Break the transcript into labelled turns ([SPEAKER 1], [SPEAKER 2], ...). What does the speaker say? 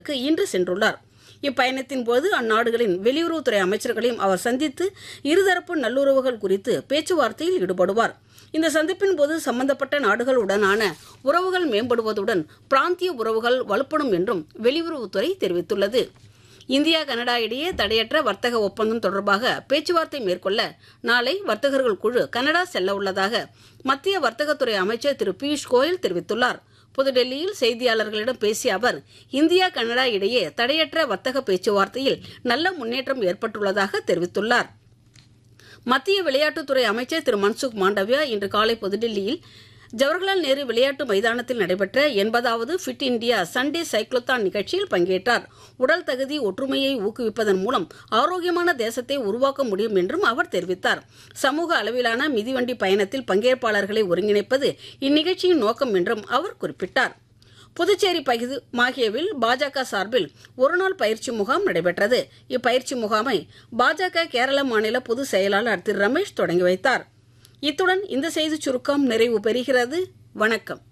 [SPEAKER 1] க்கு இன்று சென்றுள்ளார் இப்பயணத்தின் போது அந்நாடுகளின் வெளியுறவுத்துறை அமைச்சர்களையும் அவர் சந்தித்து இருதரப்பு நல்லுறவுகள் குறித்து பேச்சுவார்த்தையில் ஈடுபடுவார் இந்த சந்திப்பின் போது சம்பந்தப்பட்ட நாடுகளுடனான உறவுகள் மேம்படுவதுடன் பிராந்திய உறவுகள் வலுப்படும் என்றும் வெளியுறவுத்துறை தெரிவித்துள்ளது இந்தியா கனடா இடையே தடையற்ற வர்த்தக ஒப்பந்தம் தொடர்பாக பேச்சுவார்த்தை மேற்கொள்ள நாளை வர்த்தகர்கள் குழு கனடா செல்ல உள்ளதாக மத்திய வர்த்தகத்துறை அமைச்சர் திரு பியூஷ் கோயல் தெரிவித்துள்ளார் புதுடெல்லியில் செய்தியாளர்களிடம் பேசிய அவர் இந்தியா கனடா இடையே தடையற்ற வர்த்தக பேச்சுவார்த்தையில் நல்ல முன்னேற்றம் ஏற்பட்டுள்ளதாக தெரிவித்துள்ளார் மத்திய விளையாட்டுத்துறை அமைச்சர் திரு மன்சுக் மாண்டவியா இன்று காலை புதுடில்லியில் ஜவஹர்லால் நேரு விளையாட்டு மைதானத்தில் நடைபெற்ற எண்பதாவது ஃபிட் இந்தியா சண்டே சைக்ளோத்தான் நிகழ்ச்சியில் பங்கேற்றார் உடல் தகுதி ஒற்றுமையை ஊக்குவிப்பதன் மூலம் ஆரோக்கியமான தேசத்தை உருவாக்க முடியும் என்றும் அவர் தெரிவித்தார் சமூக அளவிலான மிதிவண்டி பயணத்தில் பங்கேற்பாளர்களை ஒருங்கிணைப்பது இந்நிகழ்ச்சியின் நோக்கம் என்றும் அவர் குறிப்பிட்டார் புதுச்சேரி பகுதி மாஹேவில் பாஜக சார்பில் ஒருநாள் பயிற்சி முகாம் நடைபெற்றது இப்பயிற்சி முகாமை பாஜக கேரள மாநில பொதுச் செயலாளர் திரு ரமேஷ் தொடங்கி வைத்தார் இத்துடன் இந்த செய்திச் சுருக்கம் நிறைவு பெறுகிறது வணக்கம்